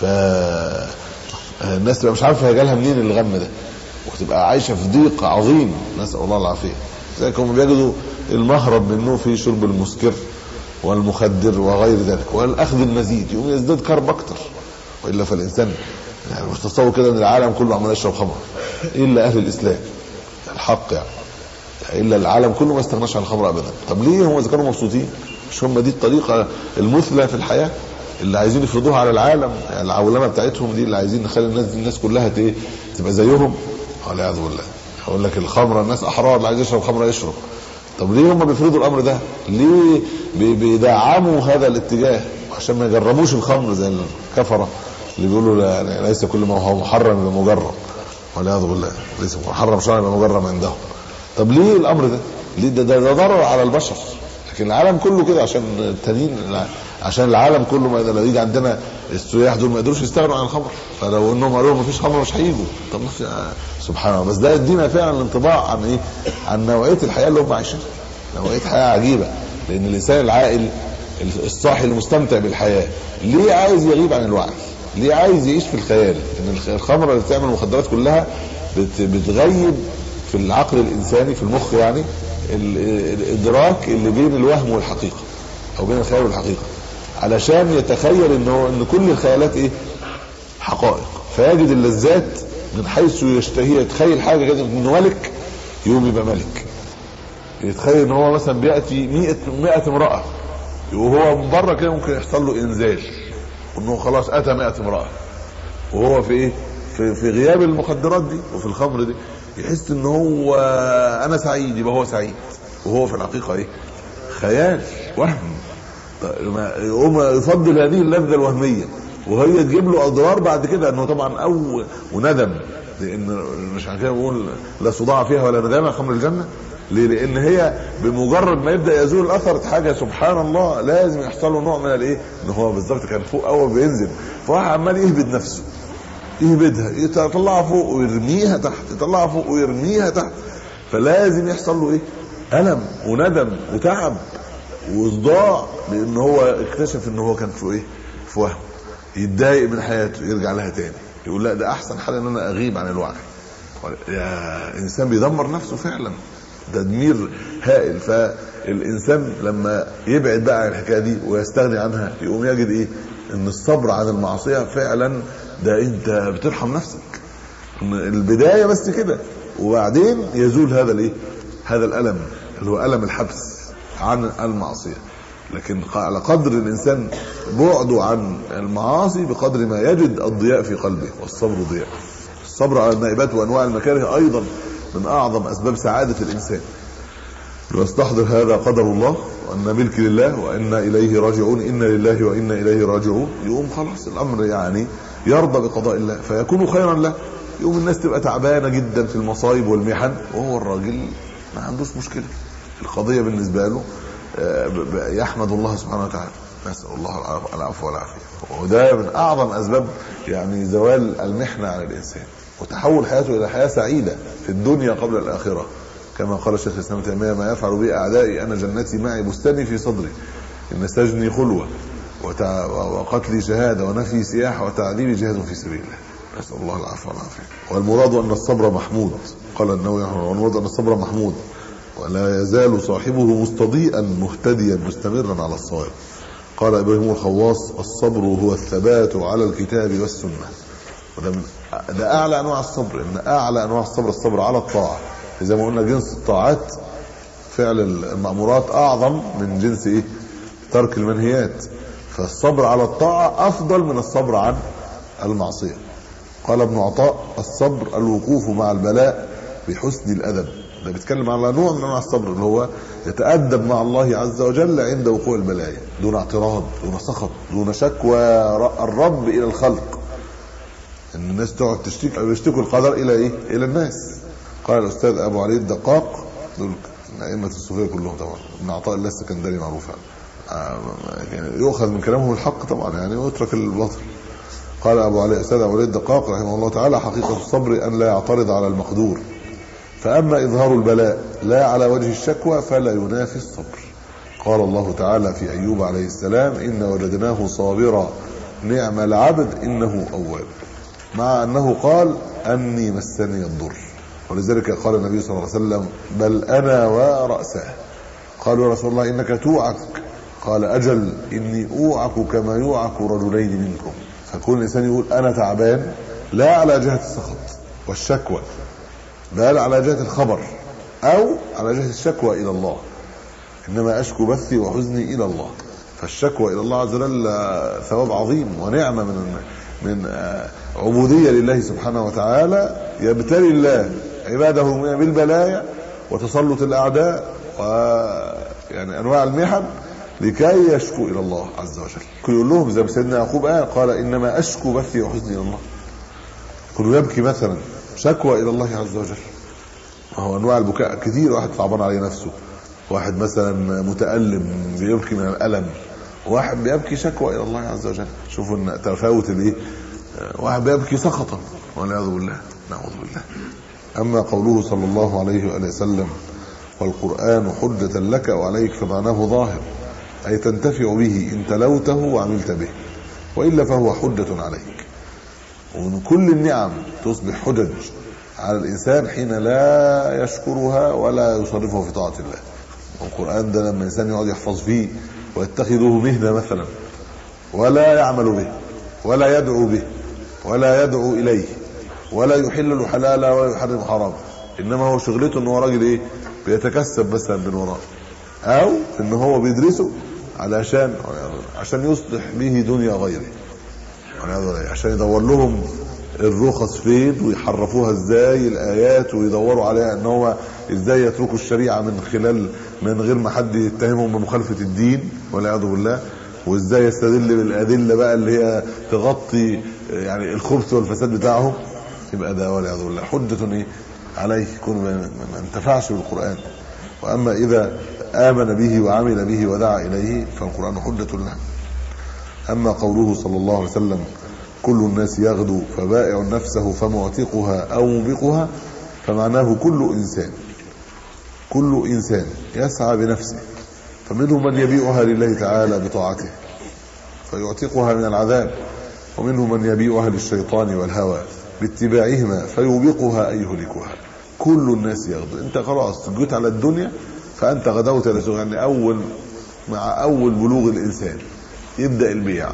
الناس تبقى مش عارفه هي جالها منين الغم ده وتبقى عايشه في ضيق عظيم نسال الله العافيه زي هم بيجدوا المهرب منه في شرب المسكر والمخدر وغير ذلك والاخذ المزيد يقوم يزداد كرب اكتر والا فالانسان يعني مش تصور كده ان العالم كله عمال يشرب خمر الا اهل الاسلام الحق يعني الا العالم كله ما استغناش عن الخمر ابدا طب ليه هم اذا كانوا مبسوطين مش هم دي الطريقه المثلى في الحياه اللي عايزين يفرضوها على العالم يعني العولمه بتاعتهم دي اللي عايزين نخلي الناس الناس كلها تبقى زيهم والعياذ بالله اقول لك الخمره الناس احرار اللي عايز يشرب خمره يشرب طب ليه هم بيفرضوا الامر ده ليه بيدعموا هذا الاتجاه عشان ما يجربوش الخمر زي الكفره اللي بيقولوا لا ليس كل ما هو محرم يبقى مجرم والعياذ بالله ليس محرم شرعا يبقى مجرم عندهم طب ليه الامر ده ليه ده, ده, ده ضرر على البشر لكن العالم كله كده عشان التانيين عشان العالم كله ما لو يجي عندنا السياح دول ما يقدروش يستغنوا عن الخمر فلو انهم قالوا ما فيش خمر مش هيجوا طب سبحان الله بس ده يدينا فعلا انطباع عن ايه عن نوعيه الحياه اللي هم عايشينها نوعيه حياه عجيبه لان الانسان العاقل الصاحي المستمتع بالحياه ليه عايز يغيب عن الوعي ليه عايز يعيش في الخيال ان الخمره اللي بتعمل المخدرات كلها بتغيب في العقل الانساني في المخ يعني الادراك اللي بين الوهم والحقيقه او بين الخيال والحقيقه علشان يتخيل ان هو ان كل الخيالات ايه حقائق فيجد اللذات من حيث يشتهي يتخيل حاجه كده انه ملك يقوم يبقى ملك يتخيل ان هو مثلا بياتي 100 100 امراه وهو من بره كده ممكن يحصل له انزال انه خلاص اتى 100 امراه وهو في ايه في, في غياب المخدرات دي وفي الخمر دي يحس ان هو انا سعيد يبقى هو سعيد وهو في الحقيقه ايه خيال وهم يقوم يفضل هذه اللذه الوهميه وهي تجيب له اضرار بعد كده انه طبعا او وندم لان مش عشان كده بقول لا صداع فيها ولا ندامه خمر الجنه ليه؟ لان هي بمجرد ما يبدا يزول الاثر حاجه سبحان الله لازم يحصل له نوع من الايه؟ ان هو بالظبط كان فوق اول بينزل فواحد عمال يهبد نفسه يهبدها يطلعها فوق ويرميها تحت يطلعها فوق ويرميها تحت فلازم يحصل له ايه؟ الم وندم وتعب وصداع لان هو اكتشف ان هو كان في ايه؟ في وهم يتضايق من حياته يرجع لها تاني يقول لا ده احسن حاجه ان انا اغيب عن الوعي يا انسان بيدمر نفسه فعلا تدمير هائل فالانسان لما يبعد بقى عن الحكايه دي ويستغني عنها يقوم يجد ايه ان الصبر عن المعصيه فعلا ده انت بترحم نفسك البدايه بس كده وبعدين يزول هذا الايه هذا الالم اللي هو الم الحبس عن المعصيه لكن على قدر الانسان بعده عن المعاصي بقدر ما يجد الضياء في قلبه والصبر ضياء الصبر على النائبات وانواع المكاره ايضا من اعظم اسباب سعاده الانسان واستحضر هذا قدر الله وان ملك لله وانا اليه راجعون انا لله وانا اليه راجعون يقوم خلاص الامر يعني يرضى بقضاء الله فيكون خيرا له يقوم الناس تبقى تعبانه جدا في المصايب والمحن وهو الراجل ما عندوش مشكله القضيه بالنسبه له يحمد الله سبحانه وتعالى نسال الله العفو والعافيه وده من اعظم اسباب يعني زوال المحنه عن الانسان وتحول حياته الى حياه سعيده في الدنيا قبل الاخره كما قال شيخ الاسلام ابن تيميه ما يفعل بي اعدائي انا جنتي معي بستاني في صدري ان سجني خلوه وتع... وقتلي شهاده ونفي سياحه وتعذيبي جهاد في سبيل الله نسال الله العفو والعافيه والمراد ان الصبر محمود قال النووي رحمه الله والمراد ان الصبر محمود ولا يزال صاحبه مستضيئا مهتديا مستمرا على الصواب قال ابراهيم الخواص الصبر هو الثبات على الكتاب والسنه وده من ده اعلى انواع الصبر ان اعلى انواع الصبر الصبر على الطاعه زي ما قلنا جنس الطاعات فعل المامورات اعظم من جنس ايه ترك المنهيات فالصبر على الطاعه افضل من الصبر عن المعصيه قال ابن عطاء الصبر الوقوف مع البلاء بحسن الادب ده بيتكلم على نوع من انواع الصبر اللي هو يتادب مع الله عز وجل عند وقوع البلايا دون اعتراض دون سخط دون شكوى الرب الى الخلق ان الناس تقعد تشتكي او يشتكوا القدر الى ايه الى الناس قال الاستاذ ابو علي الدقاق دول من ائمه الصوفيه كلهم طبعا ابن عطاء الله السكندري معروف يعني يعني يؤخذ من كلامهم الحق طبعا يعني ويترك الباطل قال ابو علي الاستاذ ابو علي الدقاق رحمه الله تعالى حقيقه الصبر ان لا يعترض على المقدور فاما اظهار البلاء لا على وجه الشكوى فلا ينافي الصبر قال الله تعالى في ايوب عليه السلام ان وجدناه صابرا نعم العبد انه اواب مع انه قال اني مسني الضر ولذلك قال النبي صلى الله عليه وسلم بل انا وراسه قالوا يا رسول الله انك توعك قال اجل اني اوعك كما يوعك رجلين منكم فكل انسان يقول انا تعبان لا على جهه السخط والشكوى بل على جهه الخبر او على جهه الشكوى الى الله انما اشكو بثي وحزني الى الله فالشكوى الى الله عز وجل ثواب عظيم ونعمه من من عبوديه لله سبحانه وتعالى يبتلي الله عباده بالبلايا وتسلط الاعداء و يعني انواع المحن لكي يشكو الى الله عز وجل كل يقول لهم زي ما سيدنا يعقوب قال قال انما اشكو بثي وحزني الى الله كل يبكي مثلا شكوى الى الله عز وجل وهو انواع البكاء كثير واحد صعبان عليه نفسه واحد مثلا متالم بيبكي من الالم واحد بيبكي شكوى الى الله عز وجل شوفوا ان تفاوت الايه واحد بيبكي سخطا والعياذ بالله نعوذ بالله اما قوله صلى الله عليه واله وسلم والقران حجه لك وعليك فمعناه ظاهر اي تنتفع به ان تلوته وعملت به والا فهو حجه عليك ومن كل النعم تصبح حجج على الانسان حين لا يشكرها ولا يصرفه في طاعه الله القران ده لما الانسان يقعد يحفظ فيه ويتخذه مهنه مثلا ولا يعمل به ولا يدعو به ولا يدعو اليه ولا يحل له حلالا ولا يحرم حراما انما هو شغلته ان هو راجل ايه بيتكسب مثلا من وراه او ان هو بيدرسه علشان عشان يصلح به دنيا غيره عشان يدور لهم الرخص فين ويحرفوها ازاي الايات ويدوروا عليها ان هو ازاي يتركوا الشريعه من خلال من غير ما حد يتهمهم بمخالفه الدين والعياذ بالله وازاي يستدل بالادله بقى اللي هي تغطي يعني الخبث والفساد بتاعهم يبقى ده والعياذ بالله حجه ايه عليه يكون ما انتفعش بالقران واما اذا امن به وعمل به ودعا اليه فالقران حجه له اما قوله صلى الله عليه وسلم كل الناس يغدو فبائع نفسه فمعتقها او موبقها فمعناه كل انسان كل انسان يسعى بنفسه فمنهم من يبيعها لله تعالى بطاعته فيعتقها من العذاب ومنهم من يبيعها للشيطان والهوى باتباعهما فيوبقها اي يهلكها كل الناس يغدو انت خلاص جيت على الدنيا فانت غدوت الى يعني اول مع اول بلوغ الانسان يبدا البيع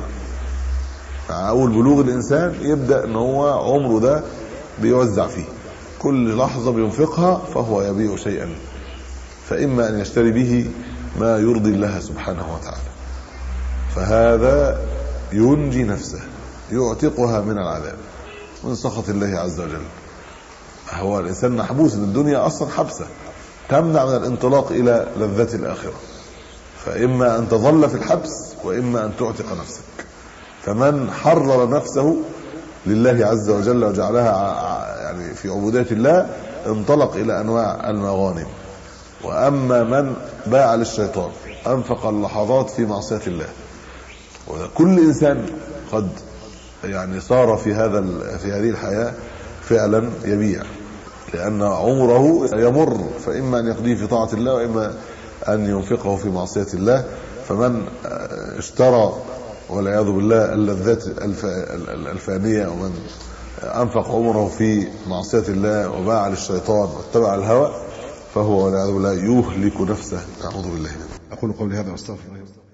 مع اول بلوغ الانسان يبدا ان هو عمره ده بيوزع فيه كل لحظه بينفقها فهو يبيع شيئا فاما ان يشتري به ما يرضي الله سبحانه وتعالى فهذا ينجي نفسه يعتقها من العذاب من سخط الله عز وجل هو الانسان محبوس ان الدنيا اصلا حبسه تمنع من الانطلاق الى لذات الاخره فاما ان تظل في الحبس واما ان تعتق نفسك فمن حرر نفسه لله عز وجل وجعلها يعني في عبوديه الله انطلق الى انواع المغانم واما من باع للشيطان انفق اللحظات في معصيه الله وكل انسان قد يعني صار في هذا في هذه الحياه في فعلا يبيع لأن عمره يمر فإما أن يقضيه في طاعة الله وإما أن ينفقه في معصية الله فمن اشترى والعياذ بالله اللذات الف- الفانية ومن أنفق عمره في معصية الله وباع للشيطان واتبع الهوى فهو والعياذ بالله يهلك نفسه نعوذ بالله منه أقول قولي هذا وأستغفر الله